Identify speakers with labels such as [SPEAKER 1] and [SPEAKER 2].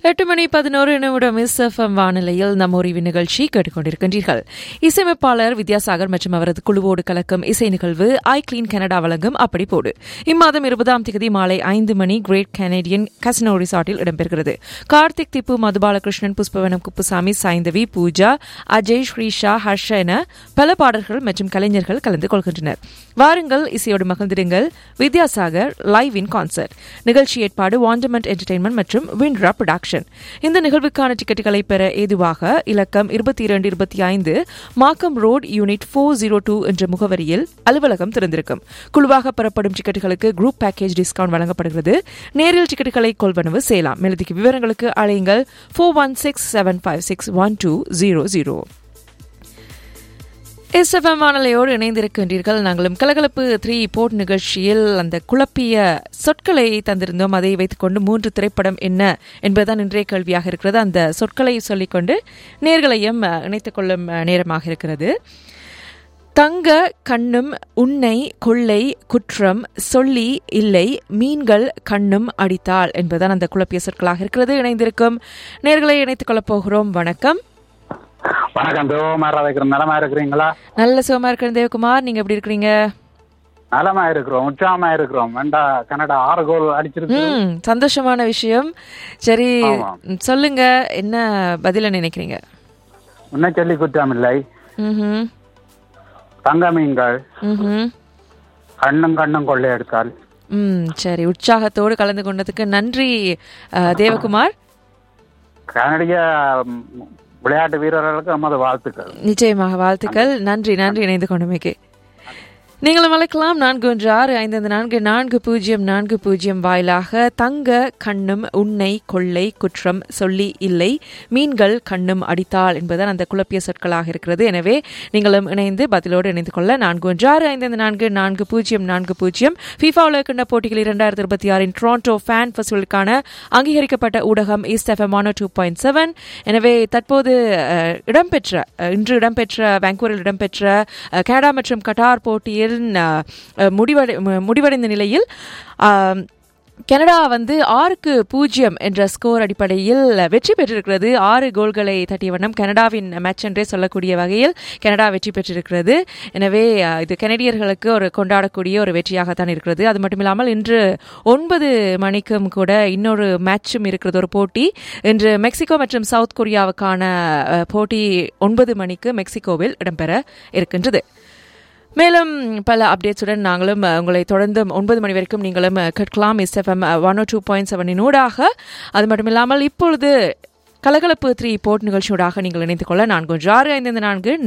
[SPEAKER 1] எட்டு மணி பதினோரு நிமிடம் மிஸ் எஃப்எம் வானிலையில் நம்ம உரிவு நிகழ்ச்சி கேட்டுக்கொண்டிருக்கின்றீர்கள் இசையமைப்பாளர் வித்யாசாகர் மற்றும் அவரது குழுவோடு கலக்கும் இசை நிகழ்வு ஐ கிளீன் கனடா வழங்கும் அப்படி போடு இம்மாதம் இருபதாம் தேதி மாலை ஐந்து மணி கிரேட் கனேடியன் கசினோ ரிசார்ட்டில் இடம்பெறுகிறது கார்த்திக் திப்பு மதுபாலகிருஷ்ணன் புஷ்பவனம் குப்புசாமி சாய்ந்தவி பூஜா அஜய் ஸ்ரீஷா ஹர்ஷ என பல பாடல்கள் மற்றும் கலைஞர்கள் கலந்து கொள்கின்றனர் வாருங்கள் இசையோடு மகிழ்ந்திடுங்கள் வித்யாசாகர் லைவ் இன் கான்சர்ட் நிகழ்ச்சி ஏற்பாடு வாண்டமெண்ட் என்டர்டைன்மெண்ட் மற்றும் விண்ட்ரா ப்ரொடக்ஷன் இந்த நிகழ்வுக்கான டிக்கெட்டுகளை பெற ஏதுவாக இலக்கம் இருபத்தி இரண்டு இருபத்தி ஐந்து Markham road unit four zero two என்ற முகவரியில் அலுவலகம் திறந்திருக்கும் குழுவாக பெறப்படும் டிக்கெட்டுகளுக்கு குரூப் பேக்கேஜ் டிஸ்கவுண்ட் வழங்கப்படுகிறது நேரில் டிக்கெட்டுகளை கொள்வனவு செய்யலாம் மேலதிக விவரங்களுக்கு அழையுங்கள் four one six seven five six one two zero zero SFM வானலையோடு இணைந்திருக்கின்றீர்கள் நாங்களும் கலகலப்பு த்ரீ போர்ட் நிகழ்ச்சியில் அந்த குழப்பிய சொற்களை தந்திருந்தோம் அதை வைத்துக்கொண்டு மூன்று திரைப்படம் என்ன என்பதுதான் இன்றைய கேள்வியாக இருக்கிறது அந்த சொற்களை சொல்லிக்கொண்டு நேர்களையும் இணைத்துக் கொள்ளும் நேரமாக இருக்கிறது தங்க கண்ணும் உன்னை கொள்ளை குற்றம் சொல்லி இல்லை மீன்கள் கண்ணும் அடித்தாள் என்பதுதான் அந்த குழப்பிய சொற்களாக இருக்கிறது இணைந்திருக்கும் நேர்களை இணைத்துக் கொள்ளப் போகிறோம் வணக்கம்
[SPEAKER 2] வணக்கம் தேவகுமாரா இருக்கிற நலமா இருக்கிறீங்களா
[SPEAKER 1] நல்ல சுகமா இருக்கிற தேவகுமார் நீங்க எப்படி இருக்கிறீங்க
[SPEAKER 2] நலமா இருக்கிறோம் உற்சாகமா இருக்கிறோம் வேண்டா கனடா ஆறு கோல் அடிச்சிருக்கு
[SPEAKER 1] ம் சந்தோஷமான விஷயம் சரி
[SPEAKER 2] ஆமா.
[SPEAKER 1] சொல்லுங்க என்ன பதில நினைக்கிறீங்க
[SPEAKER 2] உன்னை சொல்லி குற்றம் இல்லை
[SPEAKER 1] ம்ஹும்.
[SPEAKER 2] தங்க மீன்கள்
[SPEAKER 1] ம்ஹும்.
[SPEAKER 2] கண்ணும் கண்ணும் கொள்ளையடித்தால்
[SPEAKER 1] ம் சரி உற்சாகத்தோடு கலந்து கொண்டதுக்கு நன்றி அஹ், தேவகுமார்
[SPEAKER 2] கனடிய ம், விளையாட்டு வீரர்களுக்கு நமது வாழ்த்துக்கள்
[SPEAKER 1] நிச்சயமாக வாழ்த்துக்கள் நன்றி நன்றி இணைந்து கொண்டமைக்கு நீங்களும் அழைக்கலாம் நான்கு ஒன்று ஆறு ஐந்து ஐந்து நான்கு நான்கு பூஜ்ஜியம் நான்கு பூஜ்ஜியம் வாயிலாக தங்க கண்ணும் உன்னை கொள்ளை குற்றம் சொல்லி இல்லை மீன்கள் கண்ணும் அடித்தாள் என்பதுதான் அந்த குழப்பிய சொற்களாக இருக்கிறது எனவே நீங்களும் இணைந்து பதிலோடு இணைந்து கொள்ள நான்கு ஒன்று ஆறு ஐந்து ஐந்து நான்கு நான்கு பூஜ்ஜியம் நான்கு பூஜ்ஜியம் FIFA உலகக்கிண்ண போட்டிகள் இரண்டாயிரத்தி இருபத்தி ஆறின் டொரண்டோ ஃபேன் ஃபெஸ்டிவலுக்கான அங்கீகரிக்கப்பட்ட ஊடகம் east FM two point seven எனவே தற்போது அஹ், இடம்பெற்ற அஹ், இன்று இடம்பெற்ற வாங்கூரில் இடம்பெற்ற அஹ், கனடா மற்றும் கட்டார் போட்டியில் அஹ், அஹ், முடிவடை மு- முடிவடைந்த நிலையில் ஆம், கனடா வந்து ஆறுக்கு பூஜ்ஜியம் என்ற ஸ்கோர் அடிப்படையில் வெற்றி பெற்றிருக்கிறது ஆறு கோல்களை தட்டிய வண்ணம் கனடாவின் மேட்ச் என்றே சொல்லக்கூடிய வகையில் கனடா வெற்றி பெற்றிருக்கிறது எனவே அஹ், இது கனடியர்களுக்கு ஒரு கொண்டாடக்கூடிய ஒரு வெற்றியாகத்தான் இருக்கிறது அது மட்டும் இல்லாமல் இன்று ஒன்பது மணிக்கும் கூட இன்னொரு மேட்சும் இருக்கிறது ஒரு போட்டி இன்று மெக்சிகோ மற்றும் சவுத் கொரியாவுக்கான அஹ், போட்டி ஒன்பது மணிக்கு மெக்சிகோவில் இடம்பெற இருக்கின்றது மேலும் பல அப்டேட்ஸுடன் நாங்களும் அஹ், உங்களை தொடர்ந்து ஒன்பது மணி வரைக்கும் நீங்களும் அஹ், கேட்கலாம் SFM one o two point செவனின் ஊடாக அது மட்டும் இல்லாமல் இப்பொழுது கலகலப்பு த்ரீ போர்ட் நிகழ்ச்சியோடாக நீங்கள் இணைந்து கொள்ள நான்கு ஒன்று ஆறு ஐந்து ஐந்து நான்கு